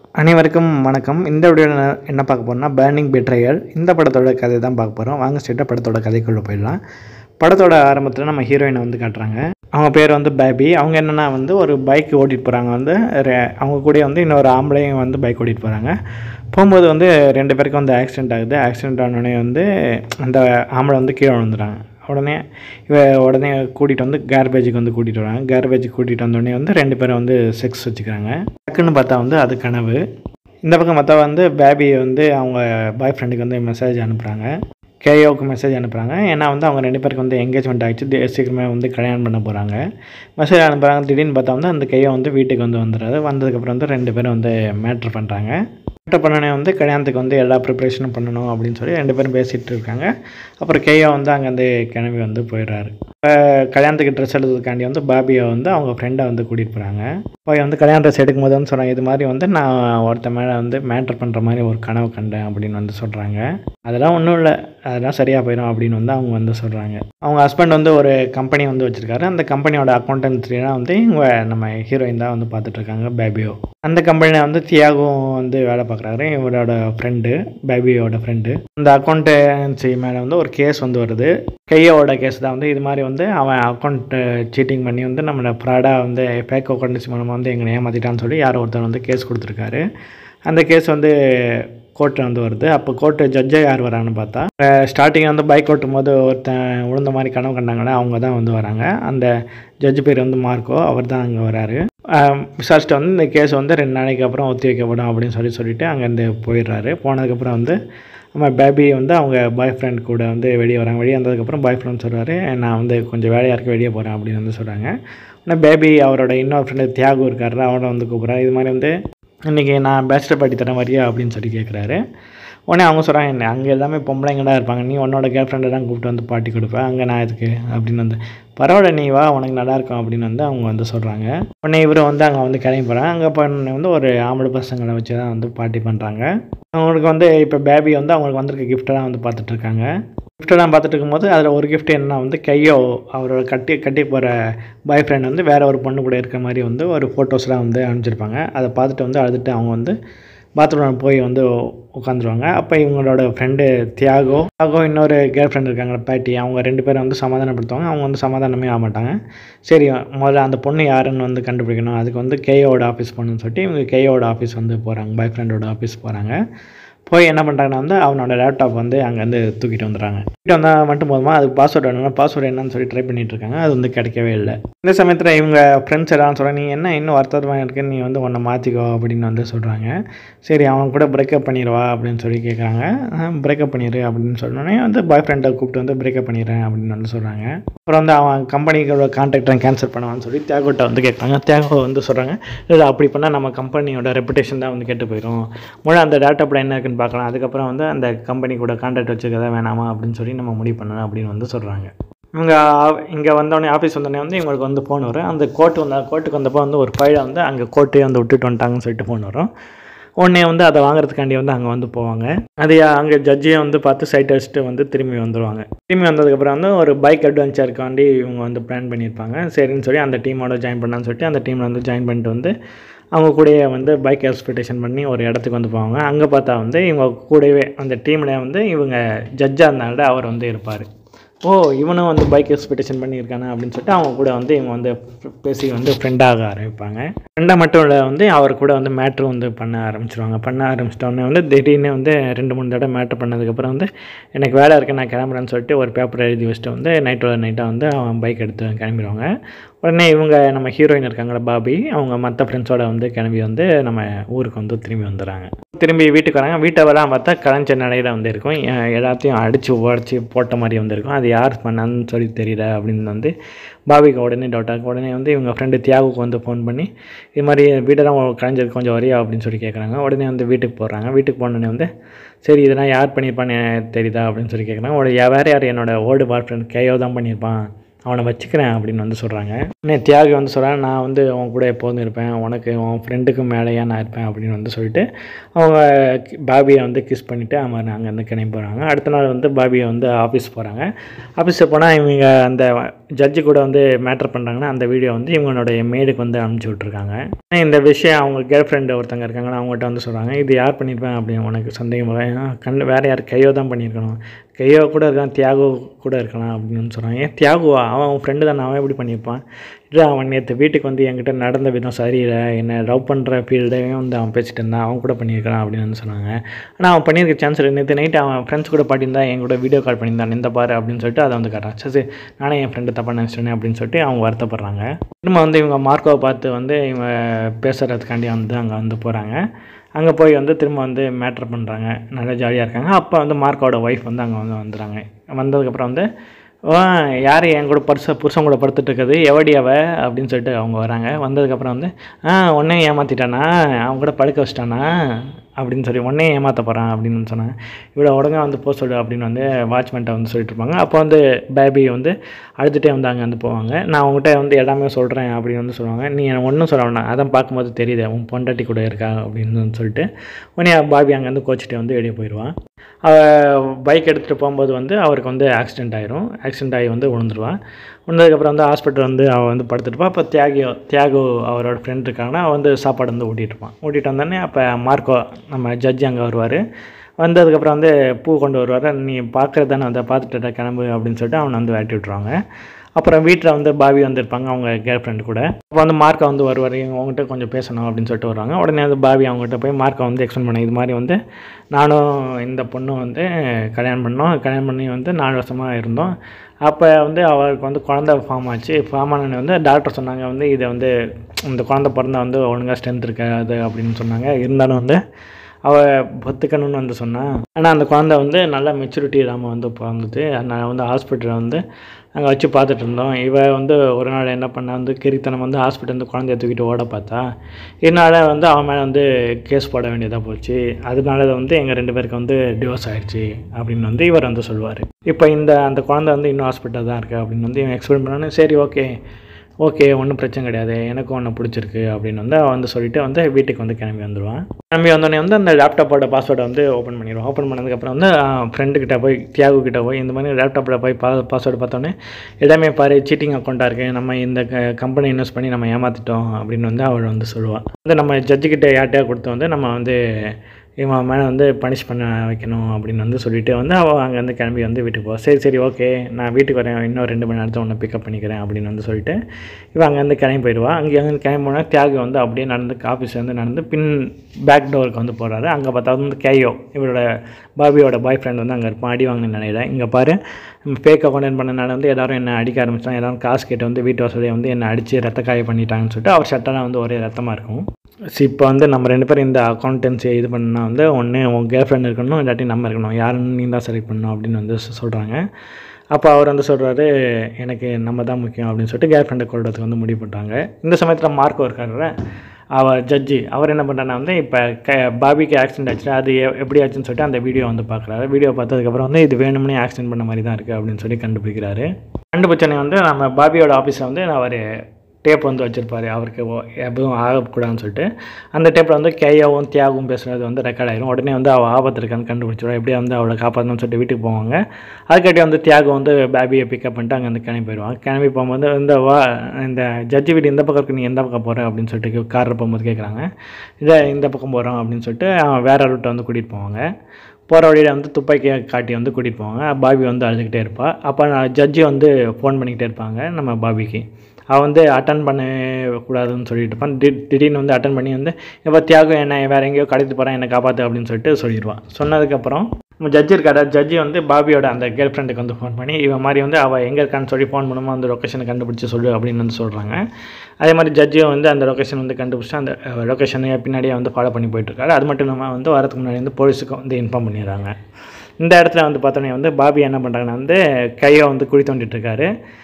அனைவருக்கும் வணக்கம் இந்த வீடியோவில் என்ன பார்க்க போறோம்னா பேர்னிங் பெட்ரையல் இந்த படத்தோட கதை தான் பார்க்க போகிறோம் வாங்க ஸ்ட்ரெயிட்டாக படத்தோட கதைக்குள்ளே போயிடலாம் படத்தோட ஆரம்பத்தில் நம்ம ஹீரோயினை வந்து காட்டுறாங்க அவங்க பேர் வந்து பேபி அவங்க என்னென்னா வந்து ஒரு பைக் ஓட்டிகிட்டு போகிறாங்க வந்து ரெ- அவங்க கூட வந்து இன்னொரு ஆம்பளையும் வந்து பைக் ஓட்டிகிட்டு போகிறாங்க போகும்போது வந்து ரெண்டு பேருக்கும் வந்து ஆக்சிடென்ட் ஆகுது ஆக்சிடென்ட் ஆனோடனே வந்து அந்த ஆம்பளை வந்து கீழே விழுந்துறாங்க உடனே இவ உடனே கூட்டிகிட்டு வந்து கேர்பேஜுக்கு வந்து கூட்டிகிட்டு வராங்க கேர்பேஜுக்கு கூட்டிகிட்டு வந்தோடனே வந்து ரெண்டு பேரும் வந்து செக்ஸ் வச்சுக்கிறாங்க டக்குன்னு பார்த்தா வந்து அது கனவு இந்த பக்கம் பார்த்தா வந்து பேபி வந்து அவங்க பாய் ஃப்ரெண்டுக்கு வந்து மெசேஜ் அனுப்புகிறாங்க கேயோவுக்கு மெசேஜ் அனுப்புகிறாங்க ஏன்னா வந்து அவங்க ரெண்டு பேருக்கு வந்து என்கேஜ்மெண்ட் ஆகிடுச்சு தி- சீக்கிரமே வந்து கல்யாணம் பண்ண போகிறாங்க மெசேஜ் அனுப்புகிறாங்க திடீர்னு பார்த்தா வந்து அந்த கேயோ வந்து வீட்டுக்கு வந்து வந்துடுறாரு வந்ததுக்கப்புறம் வந்து ரெண்டு பேரும் வந்து மேட்ரு பண்ணுறாங்க மேட்ரு பண்ணனே வந்து கல்யாணத்துக்கு வந்து எல்லா ப்ரிப்பரேஷனும் பண்ணணும் அப்படின்னு சொல்லி ரெண்டு பேரும் பேசிகிட்டு இருக்காங்க அப்புறம் கேயோ வந்து அங்கேருந்து கிளம்பி வந்து போயிடுறாரு இப்போ கல்யாணத்துக்கு ட்ரெஸ் எடுத்ததுக்காண்டி வந்து பாபியை வந்து அவங்க ஃப்ரெண்டை வந்து கூட்டிகிட்டு போகிறாங்க போய் வந்து கல்யாண ட்ரெஸ் எடுக்கும் போது வந்து சொல்கிறாங்க இது மாதிரி வந்து நான் ஒருத்த மேலே வந்து மேட்ரு பண்ணுற மாதிரி ஒரு கனவு கண்டேன் அப்படின்னு வந்து சொல்கிறாங்க அதெல்லாம் ஒன்றும் இல்லை அதெல்லாம் சரியாக போயிடும் அப்படின்னு வந்து அவங்க வந்து சொல்கிறாங்க அவங்க ஹஸ்பண்ட் வந்து ஒரு கம்பெனி வந்து வச்சுருக்காரு அந்த கம்பெனியோட அக்கௌண்டன்ட்லாம் வந்து இவங்க நம்ம ஹீரோயின் தான் வந்து பார்த்துட்டு இருக்காங்க பேபியோ அந்த கம்பெனியில் வந்து தியாகும் வந்து வேலை பார்க்குறாரு இவரோட ஃப்ரெண்டு பேபியோட ஃப்ரெண்டு அந்த அக்கௌண்டன்சி மேலே வந்து ஒரு கேஸ் வந்து வருது கையோட கேஸ் தான் வந்து இது மாதிரி வந்து அவன் அக்கௌண்ட் சீட்டிங் பண்ணி வந்து நம்மளை ஃப்ராடாக வந்து ஃபேக் அக்கௌண்டன்சி மூலமாக வந்து எங்களை ஏமாற்றிட்டான்னு சொல்லி யாரோ ஒருத்தர் வந்து கேஸ் கொடுத்துருக்காரு அந்த கேஸ் வந்து கோர்ட்டு வந்து வருது அப்போ கோர்ட்டு ஜட்ஜை யார் வரான்னு பார்த்தா ஸ்டார்டிங் வந்து பைக் ஓட்டும் போது ஒருத்தன் உளுந்த மாதிரி கனவு கண்டாங்களே அவங்க தான் வந்து வராங்க அந்த ஜட்ஜ் பேர் வந்து மார்க்கோ அவர் தான் அங்கே வராரு ஆஹ் விசாரிச்சுட்டு வந்து இந்த கேஸ் வந்து ரெண்டு நாளைக்கு அப்புறம் ஒத்தி வைக்கப்படும் அப்படின்னு சொல்லி சொல்லிட்டு அங்கேருந்து போயிடுறாரு போனதுக்கப்புறம் வந்து நம்ம பேபி வந்து அவங்க பாய் ஃப்ரெண்ட் கூட வந்து வெளியே வராங்க வெளியே வந்ததுக்கப்புறம் பாய் ஃப்ரெண்ட் சொல்கிறாரு நான் வந்து கொஞ்சம் வேலையாக இருக்க வெளியே போகிறேன் அப்படின்னு வந்து சொல்கிறாங்க ஆனால் பேபி அவரோட இன்னொரு ஃப்ரெண்டு தியாகு இருக்காரு அவனை வந்து கூப்பிட்றாரு இது மாதிரி வந்து இன்றைக்கி நான் பேச்சுலர் பார்ட்டி தரேன் வரியா அப்படின்னு சொல்லி கேட்குறாரு உடனே அவங்க சொல்கிறாங்க என்ன அங்கே எல்லாமே பொம்பளைங்கடா இருப்பாங்க நீ உன்னோட கேர்ள் ஃப்ரெண்டை தான் கூப்பிட்டு வந்து பாட்டி கொடுப்பேன் அங்கே நான் எதுக்கு அப்படின்னு வந்து பரவாயில்ல நீ வா உனக்கு நல்லா இருக்கும் அப்படின்னு வந்து அவங்க வந்து சொல்கிறாங்க உடனே இவர் வந்து அங்கே வந்து கிளம்பி போகிறாங்க அங்கே பண்ண வந்து ஒரு ஆம்பளை பசங்களை வச்சு தான் வந்து பார்ட்டி பண்ணுறாங்க அவங்களுக்கு வந்து இப்போ பேபி வந்து அவங்களுக்கு வந்திருக்க கிஃப்டெல்லாம் வந்து பார்த்துட்டு இருக்காங்க கிஃப்டெல்லாம் பார்த்துட்டு இருக்கும்போது அதில் ஒரு gift என்னன்னா வந்து கையோ அவரோட கட்டி கட்டி போகிற பாய் ஃப்ரெண்ட் வந்து வேற ஒரு பொண்ணு கூட இருக்க மாதிரி வந்து ஒரு ஃபோட்டோஸ்லாம் வந்து அனுப்பிச்சிருப்பாங்க அதை பார்த்துட்டு வந்து அழுதுட்டு அவங்க வந்து பாத்ரூம் போய் வந்து உட்காந்துருவாங்க அப்போ இவங்களோட ஃப்ரெண்டு தியாகோ தியாகோ இன்னொரு கேர்ள் ஃப்ரெண்ட் இருக்காங்களா பேட்டி அவங்க ரெண்டு பேரும் வந்து சமாதானப்படுத்துவாங்க அவங்க வந்து சமாதானமே ஆக மாட்டாங்க சரி முதல்ல அந்த பொண்ணு யாருன்னு வந்து கண்டுபிடிக்கணும் அதுக்கு வந்து கேயோட ஆஃபீஸ் போகணும்னு சொல்லிட்டு இவங்க கேயோட ஆஃபீஸ் வந்து போகிறாங்க பாய் ஃப்ரெண்டோட ஆஃபீஸ் போகிறாங்க போய் என்ன பண்ணுறாங்கன்னா வந்து அவனோட லேப்டாப் வந்து அங்கேருந்து தூக்கிட்டு வந்துடுறாங்க தூக்கிட்டு வந்தால் மட்டும் போதுமா அதுக்கு பாஸ்வேர்டு வேணும்னா பாஸ்வேர்டு என்னன்னு சொல்லி ட்ரை பண்ணிட்டு இருக்காங்க அது வந்து கிடைக்கவே இல்லை இந்த சமயத்தில் இவங்க ஃப்ரெண்ட்ஸ் எல்லாம் சொல்கிறாங்க நீ என்ன இன்னும் வருத்தமாக இருக்கு நீ வந்து உன்னை மாற்றிக்கோ அப்படின்னு வந்து சொல்கிறாங்க சரி அவன் கூட பிரேக்கப் பண்ணிடுவா அப்படின்னு சொல்லி கேட்குறாங்க பிரேக்கப் பண்ணிடு அப்படின்னு சொன்னோடனே வந்து பாய் ஃப்ரெண்டை கூப்பிட்டு வந்து பிரேக்கப் பண்ணிடுறேன் அப்படின்னு வந்து சொல்கிறாங்க அப்புறம் வந்து அவன் கம்பெனிக்கோட கான்ட்ராக்டை கேன்சல் பண்ணுவான்னு சொல்லி தியாகோட்ட வந்து கேட்குறாங்க தியாகோ வந்து சொல்கிறாங்க இல்லை அப்படி பண்ணால் நம்ம கம்பெனியோட ரெப்புடேஷன் தான் வந்து கெட்டு போயிடும் முழு அந்த டேட்டாப்பில் என்ன இருக்குன்னு பார்க்கலாம் அதுக்கப்புறம் வந்து அந்த கம்பெனி கூட கான்ட்ராக்ட் வச்சுக்கிறதா வேணாமா அப்படின்னு சொல்லி நம்ம முடிவு பண்ணணும் அப்படின்னு வந்து சொல்கிறாங்க இவங்க இங்கே வந்தோடனே ஆஃபீஸ் வந்தோடனே வந்து இவங்களுக்கு வந்து ஃபோன் வரும் அந்த கோர்ட்டு வந்த கோர்ட்டுக்கு வந்தப்போ வந்து ஒரு ஃபைலை வந்து அங்கே கோர்ட்டே வந்து விட்டுட்டு வந்துட்டாங்கன்னு சொல்லிட்டு ஃபோன் வரும் உடனே வந்து அதை வாங்குறதுக்காண்டி வந்து அங்கே வந்து போவாங்க அது அங்கே ஜட்ஜியை வந்து பார்த்து சைட் அடிச்சுட்டு வந்து திரும்பி வந்துடுவாங்க திரும்பி வந்ததுக்கப்புறம் வந்து ஒரு பைக் அட்வென்ச்சருக்காண்டி இவங்க வந்து பிளான் பண்ணியிருப்பாங்க சரின்னு சொல்லி அந்த டீமோட ஜாயின் பண்ணான்னு சொல்லிட்டு அந்த டீமில் வந்து ஜாயின் பண்ணிட்டு வந்து அவங்க கூடயே வந்து பைக் எக்ஸ்பெக்டேஷன் பண்ணி ஒரு இடத்துக்கு வந்து போவாங்க அங்கே பார்த்தா வந்து இவங்க கூடவே அந்த டீமில் வந்து இவங்க ஜட்ஜாக இருந்தாங்க அவர் வந்து இருப்பார் ஓ இவனும் வந்து பைக் எக்ஸ்பெக்டேஷன் பண்ணியிருக்கானே அப்படின்னு சொல்லிட்டு அவங்க கூட வந்து இவங்க வந்து பேசி வந்து ஃப்ரெண்டாக ஆரம்பிப்பாங்க ஃப்ரெண்டாக மட்டும் இல்லை வந்து அவர் கூட வந்து மேட்ரு வந்து பண்ண ஆரம்பிச்சிருவாங்க பண்ண ஆரம்பிச்சிட்டோன்னே வந்து திடீர்னு வந்து ரெண்டு மூணு தடவை மேட்ரு பண்ணதுக்கப்புறம் வந்து எனக்கு வேலை இருக்குது நான் கிளம்புறேன்னு சொல்லிட்டு ஒரு பேப்பர் எழுதி வச்சுட்டு வந்து நைட்டோட நைட்டாக வந்து அவன் பைக் எடுத்து கிளம்பிடுவாங்க உடனே இவங்க நம்ம ஹீரோயின் இருக்காங்களா பாபி அவங்க மற்ற ஃப்ரெண்ட்ஸோட வந்து கிளம்பி வந்து நம்ம ஊருக்கு வந்து திரும்பி வந்துடுறாங்க திரும்பி வீட்டுக்கு வராங்க வீட்டை வரலாம் பார்த்தா கலைஞ்ச நிலையில வந்து இருக்கும் எ- எல்லாத்தையும் அடித்து உடச்சி போட்ட மாதிரி வந்து இருக்கும் அது யார் பண்ணான்னு சொல்லி தெரியல அப்படின்னு வந்து பாபிக்கு உடனே டவுட்டாக உடனே வந்து இவங்க ஃப்ரெண்டு தியாகுக்கு வந்து ஃபோன் பண்ணி இது மாதிரி வீடெல்லாம் கலைஞ்சது கொஞ்சம் வரியா அப்படின்னு சொல்லி கேட்குறாங்க உடனே வந்து வீட்டுக்கு போடுறாங்க வீட்டுக்கு போனோடனே வந்து சரி இதெல்லாம் யார் பண்ணியிருப்பான்னு தெரியுதா அப்படின்னு சொல்லி கேட்குறாங்க உடனே வேறு யார் என்னோட ஓல்டு பாய் ஃப்ரெண்ட் கேயோ தான் பண்ணியிருப்பான் அவனை வச்சுக்கிறேன் அப்படின்னு வந்து சொல்கிறாங்க உடனே தியாகி வந்து சொல்கிறாங்க நான் வந்து அவன் கூட எப்போதும் இருப்பேன் உனக்கு உன் ஃப்ரெண்டுக்கு மேலேயா நான் இருப்பேன் அப்படின்னு வந்து சொல்லிட்டு அவங்க பாபியை வந்து கிஸ் பண்ணிவிட்டு அவன் அங்கேருந்து கிளம்பி போகிறாங்க அடுத்த நாள் வந்து பாபியை வந்து ஆஃபீஸ் போகிறாங்க ஆஃபீஸில் போனால் இவங்க அந்த ஜட்ஜு கூட வந்து மேட்டர் பண்ணுறாங்கன்னா அந்த வீடியோ வந்து இவங்களுடைய மேடுக்கு வந்து அனுப்பிச்சி விட்ருக்காங்க இந்த விஷயம் அவங்க கேர்ள் ஃப்ரெண்டு ஒருத்தங்க இருக்காங்கன்னா அவங்ககிட்ட வந்து சொல்கிறாங்க இது யார் பண்ணியிருப்பேன் அப்படின்னு உனக்கு சந்தேகம் வரும். ஆ, கண் வேறு யார் கையோ தான் பண்ணியிருக்கணும் கையோ கூட இருக்கலாம் தியாகோ கூட இருக்கலாம் அப்படின்னு சொல்கிறாங்க ஏன் தியாகுவா அவன் அவன் ஃப்ரெண்டு தானே அவன் எப்படி பண்ணியிருப்பான் இல்லை அவன் நேற்று வீட்டுக்கு வந்து என்கிட்ட நடந்த விதம் சரியில்லை என்னை லவ் பண்ணுற ஃபீல்டையும் வந்து அவன் பேசிட்டு இருந்தான் அவன் கூட பண்ணியிருக்கான் அப்படின்னு வந்து சொன்னாங்க ஆனால் அவன் பண்ணியிருக்க சான்ஸ் இல்லை நேற்று நைட்டு அவன் ஃப்ரெண்ட்ஸ் கூட பாட்டியிருந்தா என் கூட வீடியோ கால் பண்ணியிருந்தான் இந்த பாரு அப்படின்னு சொல்லிட்டு அதை வந்து காட்டுறான் சரி சரி, நானே என் ஃப்ரெண்டு தப்பாக நினச்சிட்டேன் அப்படின்னு சொல்லிட்டு அவங்க வருத்தப்படுறாங்க திரும்ப வந்து இவங்க மார்க்கோவை பார்த்து வந்து இவங்க பேசுகிறதுக்காண்டி வந்து அங்கே வந்து போகிறாங்க அங்கே போய் வந்து திரும்ப வந்து மேட்ரு பண்ணுறாங்க நல்லா ஜாலியாக இருக்காங்க அப்போ வந்து மார்க்கோட ஒய்ஃப் வந்து அங்கே வந்து வந்துடுறாங்க வந்ததுக்கப்புறம் வந்து "ஆ, யார் என் கூட பர்ச புருஷன் கூட படுத்துட்டு இருக்குது எவடி அவ அப்படின்னு சொல்லிட்டு அவங்க வராங்க வந்ததுக்கப்புறம் வந்து ஆ உடனே ஏமாற்றிட்டானா அவன் கூட படுக்க வச்சிட்டானா அப்படின்னு சொல்லி உடனே ஏமாற்ற போகிறான் அப்படின்னு வந்து சொன்னாங்க இவ்வளோ உடனே வந்து போக சொல்லு அப்படின்னு வந்து வாட்ச்மேன்ட்ட வந்து சொல்லிட்டு இருப்பாங்க அப்போ வந்து பேபி வந்து அழுதுகிட்டே வந்து அங்கே வந்து போவாங்க நான் அவங்ககிட்ட வந்து எல்லாமே சொல்கிறேன் அப்படின்னு வந்து சொல்லுவாங்க நீ எனக்கு ஒன்றும் சொல்ல வேணாம் அதான் பார்க்கும்போது தெரியுது உன் பொண்டாட்டி கூட இருக்கா அப்படின்னு வந்து சொல்லிட்டு உடனே பாபி அங்கேருந்து கோச்சிட்டு வந்து வெளியே போயிடுவான் அவள் பைக் எடுத்துகிட்டு போகும்போது வந்து அவருக்கு வந்து ஆக்சிடென்ட் ஆயிரும் ஆக்சிடென்ட் ஆகி வந்து விழுந்துருவான் விழுந்ததுக்கப்புறம் வந்து ஹாஸ்பிட்டல் வந்து அவள் வந்து படுத்துட்டுப்பா அப்போ தியாகி தியாகு அவரோட ஃப்ரெண்ட் இருக்காங்கன்னா அவன் வந்து சாப்பாடு வந்து ஊட்டிட்டு இருப்பான் ஊட்டிட்டு வந்தோடனே அப்போ மார்க்கோ நம்ம ஜட்ஜி அங்கே வருவார் வந்ததுக்கப்புறம் வந்து பூ கொண்டு வருவார் நீ பார்க்குறது தானே வந்து பார்த்துட்டு கிளம்பு அப்படின்னு சொல்லிட்டு அவனை வந்து விரட்டி விட்ருவாங்க அப்புறம் வீட்டில் வந்து பாபி வந்திருப்பாங்க அவங்க கேர்ள் ஃப்ரெண்டு கூட அப்போ வந்து மார்க்கா வந்து வருவார் அவங்ககிட்ட கொஞ்சம் பேசணும் அப்படின்னு சொல்லிட்டு வருவாங்க உடனே வந்து பாபி அவங்ககிட்ட போய் மார்க்கா வந்து எக்ஸ்பிளைன் பண்ண இது மாதிரி வந்து நானும் இந்த பொண்ணும் வந்து கல்யாணம் பண்ணோம் கல்யாணம் பண்ணி வந்து நாலு வருஷமாக இருந்தோம் அப்போ வந்து அவருக்கு வந்து குழந்த ஃபார்ம் ஆச்சு ஃபார்ம் ஆனோடனே வந்து டாக்டர் சொன்னாங்க வந்து இதை வந்து இந்த குழந்த பிறந்தா வந்து ஒழுங்காக ஸ்ட்ரென்த் இருக்காது அப்படின்னு சொன்னாங்க இருந்தாலும் வந்து அவள் பொத்துக்கணும்னு வந்து சொன்னான் ஆனால் அந்த குழந்தை வந்து நல்ல மெச்சூரிட்டி இல்லாமல் வந்து பிறந்தது அதனால் வந்து ஹாஸ்பிட்டலில் வந்து நாங்கள் வச்சு பார்த்துட்டு இருந்தோம் இவ வந்து ஒரு நாள் என்ன பண்ணா வந்து கிரித்தனம் வந்து ஹாஸ்பிட்டல் வந்து குழந்தைய தூக்கிட்டு ஓட பார்த்தா இதனால் வந்து அவன் மேலே வந்து கேஸ் போட வேண்டியதாக போச்சு அதனால வந்து எங்கள் ரெண்டு பேருக்கு வந்து டிவோர்ஸ் ஆயிடுச்சு அப்படின்னு வந்து இவர் வந்து சொல்லுவார் இப்போ இந்த அந்த குழந்தை வந்து இன்னும் ஹாஸ்பிட்டல் தான் இருக்குது அப்படின்னு வந்து இவன் எக்ஸ்பிளைன் பண்ணோன்னே சரி ஓகே ஓகே ஒன்றும் பிரச்சனை கிடையாது எனக்கும் ஒன்று பிடிச்சிருக்கு அப்படின்னு வந்து அவன் வந்து சொல்லிட்டு வந்து வீட்டுக்கு வந்து கிளம்பி வந்துடுவான் கிளம்பி வந்தோடனே வந்து அந்த லேப்டாப்போட பாஸ்வேர்டை வந்து ஓப்பன் பண்ணிடுவான் ஓப்பன் பண்ணதுக்கப்புறம் வந்து ஃப்ரெண்டுக்கிட்ட போய் தியாகு கிட்ட போய் இந்த மாதிரி லேப்டாப்பில் போய் பா பாஸ்வேர்டு பார்த்தோன்னே எல்லாமே பாரு சீட்டிங் அக்கௌண்ட்டாக இருக்குது நம்ம இந்த கம்பெனி இன்வெஸ்ட் பண்ணி நம்ம ஏமாற்றிட்டோம் அப்படின்னு வந்து அவள் வந்து சொல்லுவாள் வந்து நம்ம ஜட்ஜுக்கிட்ட யார்கிட்டயா கொடுத்து வந்து நம்ம வந்து இவன் மேலே வந்து பனிஷ் பண்ண வைக்கணும் அப்படின்னு வந்து சொல்லிட்டு வந்து அவள் அங்கேருந்து கிளம்பி வந்து வீட்டுக்கு போவா சரி சரி ஓகே நான் வீட்டுக்கு வரேன் இன்னும் ரெண்டு மணி நேரத்தில் உன்னை பிக்கப் பண்ணிக்கிறேன் அப்படின்னு வந்து சொல்லிட்டு இவன் அங்கேருந்து கிளம்பி போயிடுவா அங்கே வந்து கிளம்பி போனால் தியாகு வந்து அப்படியே நடந்து ஆஃபீஸ் வந்து நடந்து பின் பேக் டோருக்கு வந்து போகிறாரு அங்கே பார்த்தா வந்து கேயோ இவரோட பாபியோட பாய் ஃப்ரெண்ட் வந்து அங்கே இருப்பான் அடி வாங்கின நிலையில் இங்கே பாரு ஃபேக் அக்கௌண்ட் பண்ணனால வந்து எல்லாரும் என்ன அடிக்க ஆரம்பிச்சிட்டாங்க எல்லாரும் காசு கேட்டு வந்து வீட்டு வசதியை வந்து என்னை அடித்து ரத்த காய பண்ணிட்டாங்கன்னு சொல்லிட்டு அவர் சட்டெல்லாம் வந்து ஒரே ரத்தமாக இருக்கும் ஸோ இப்போ வந்து நம்ம ரெண்டு பேரும் இந்த அக்கௌண்டன்சியை இது பண்ணால் வந்து ஒன்று உன் கேர்ள் ஃப்ரெண்ட் இருக்கணும் இல்லாட்டி நம்ம இருக்கணும் யாருன்னு நீ தான் செலக்ட் பண்ணணும் அப்படின்னு வந்து சொல்கிறாங்க அப்போ அவர் வந்து சொல்கிறாரு எனக்கு நம்ம தான் முக்கியம் அப்படின்னு சொல்லிட்டு கேர்ள் ஃப்ரெண்டை கொள்றதுக்கு வந்து முடிவு பண்ணுறாங்க இந்த சமயத்தில் மார்க்கோ இருக்காரு அவர் ஜட்ஜி அவர் என்ன பண்ணுறாருன்னா வந்து இப்போ க பாபிக்கு ஆக்சிடென்ட் ஆச்சு அது எ- எப்படி ஆச்சுன்னு சொல்லிட்டு அந்த வீடியோ வந்து பார்க்குறாரு வீடியோ பார்த்ததுக்கப்புறம் வந்து இது வேணும்னே ஆக்சிடென்ட் பண்ண மாதிரி தான் இருக்குது அப்படின்னு சொல்லி கண்டுபிடிக்கிறாரு கண்டுபிடிச்சோன்னே வந்து நம்ம பாபியோட ஆஃபீஸில் வந்து அவர் டேப் வந்து வச்சுருப்பாரு அவருக்கு ஓ- எதுவும் ஆகக்கூடாதுன்னு சொல்லிட்டு அந்த டேப்பில் வந்து கேயாவும் தியாகவும் பேசுகிறது வந்து ரெக்கார்ட் ஆயிரும் உடனே வந்து அவள் ஆபத்து இருக்கான்னு கண்டுபிடிச்சிடும் எப்படியா வந்து அவளை காப்பாற்றணும்னு சொல்லிட்டு வீட்டுக்கு போவாங்க அதுக்காட்டி வந்து தியாகம் வந்து பேபியை பிக்கப் பண்ணிட்டு அங்கே வந்து கிளம்பி போயிடுவான் கிளம்பி போகும்போது இந்த வா இந்த ஜட்ஜி வீடு இந்த பக்கம் இருக்கு நீ எந்த பக்கம் போகிற அப்படின்னு சொல்லிட்டு காரில் போகும்போது கேட்குறாங்க இதை இந்த பக்கம் போகிறோம் அப்படின்னு சொல்லிட்டு அவன் வேற ரூட்டை வந்து கூட்டிகிட்டு போவாங்க போகிற வழியில் வந்து துப்பாக்கியை காட்டி வந்து கூட்டிகிட்டு போவாங்க பாபி வந்து அழுதுகிட்டே இருப்பாள் அப்போ நான் ஜட்ஜி வந்து ஃபோன் பண்ணிக்கிட்டே இருப்பாங்க நம்ம பாபிக்கு அவன் வந்து அட்டன் பண்ணக்கூடாதுன்னு சொல்லிட்டு இருப்பான் தி- திடீர்னு வந்து அட்டன் பண்ணி வந்து இப்போ தியாகம் என்ன வேறு எங்கேயோ கடத்தி போகிறேன் என்னை காப்பாற்று அப்படின்னு சொல்லிட்டு சொல்லிடுவான் சொன்னதுக்கப்புறம் நம்ம ஜட்ஜி இருக்காரு ஜட்ஜி வந்து பாபியோட அந்த கேர்ள் ஃப்ரெண்டுக்கு வந்து ஃபோன் பண்ணி இவன் மாதிரி வந்து அவள் எங்கே இருக்கான்னு சொல்லி ஃபோன் பண்ணுமோ அந்த லொக்கேஷனை கண்டுபிடிச்சி சொல்லு அப்படின்னு வந்து சொல்கிறாங்க அதே மாதிரி ஜட்ஜியும் வந்து அந்த லொக்கேஷன் வந்து கண்டுபிடிச்சி அந்த லொக்கேஷனை பின்னாடியே வந்து ஃபாலோ பண்ணி போயிட்டுருக்காரு அது மட்டும் இல்லாமல் வந்து வரதுக்கு முன்னாடி வந்து போலீஸுக்கு வந்து இன்ஃபார்ம் பண்ணிடுறாங்க இந்த இடத்துல வந்து பார்த்தோன்னே வந்து பாபி என்ன பண்ணுறாங்கன்னா வந்து கையை வந்து குழி தோண்டிட்டு இருக்காரு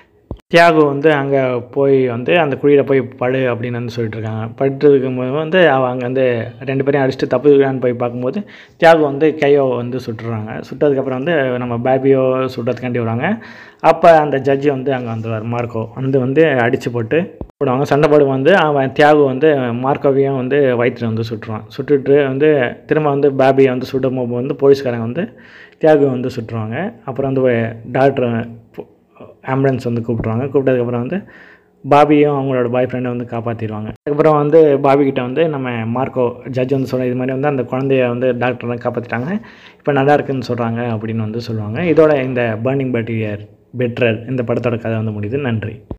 தியாகு வந்து அங்கே போய் வந்து அந்த குழியில் போய் படு அப்படின்னு வந்து சொல்லிட்டு இருக்காங்க படுத்து இருக்கும்போது வந்து அவள் அங்கே வந்து ரெண்டு பேரையும் அடிச்சுட்டு தப்புக்கான்னு போய் பார்க்கும்போது தியாகு வந்து கையோ வந்து சுட்டுறாங்க சுட்டதுக்கப்புறம் வந்து நம்ம பேபியோ சுட்டதுக்காண்டி வராங்க அப்போ அந்த ஜட்ஜி வந்து அங்கே வந்துடுவார் மார்க்கோ வந்து வந்து அடித்து போட்டு போடுவாங்க சண்டை போடுவோம் வந்து அவன் தியாகு வந்து மார்க்கோவையும் வந்து வயிற்றுல வந்து சுட்டுருவான் சுட்டுட்டு வந்து திரும்ப வந்து பேபியை வந்து சுடும் போது வந்து போலீஸ்காரங்க வந்து தியாகு வந்து சுட்டுருவாங்க அப்புறம் வந்து டாக்டர் ஆம்புலன்ஸ் வந்து கூப்பிட்ருவாங்க கூப்பிட்டதுக்கப்புறம் வந்து பாபியும் அவங்களோட பாய் ஃப்ரெண்டை வந்து காப்பாற்றிடுவாங்க அதுக்கப்புறம் வந்து பாபி கிட்ட வந்து நம்ம மார்க்கோ ஜட்ஜ் வந்து சொல்ல இது மாதிரி வந்து அந்த குழந்தைய வந்து டாக்டர் தான் காப்பாற்றிட்டாங்க இப்போ நல்லா இருக்குன்னு சொல்கிறாங்க அப்படின்னு வந்து சொல்லுவாங்க இதோட இந்த பர்னிங் பேட்டரியர் பெட்ரர் இந்த படத்தோட கதை வந்து முடியுது நன்றி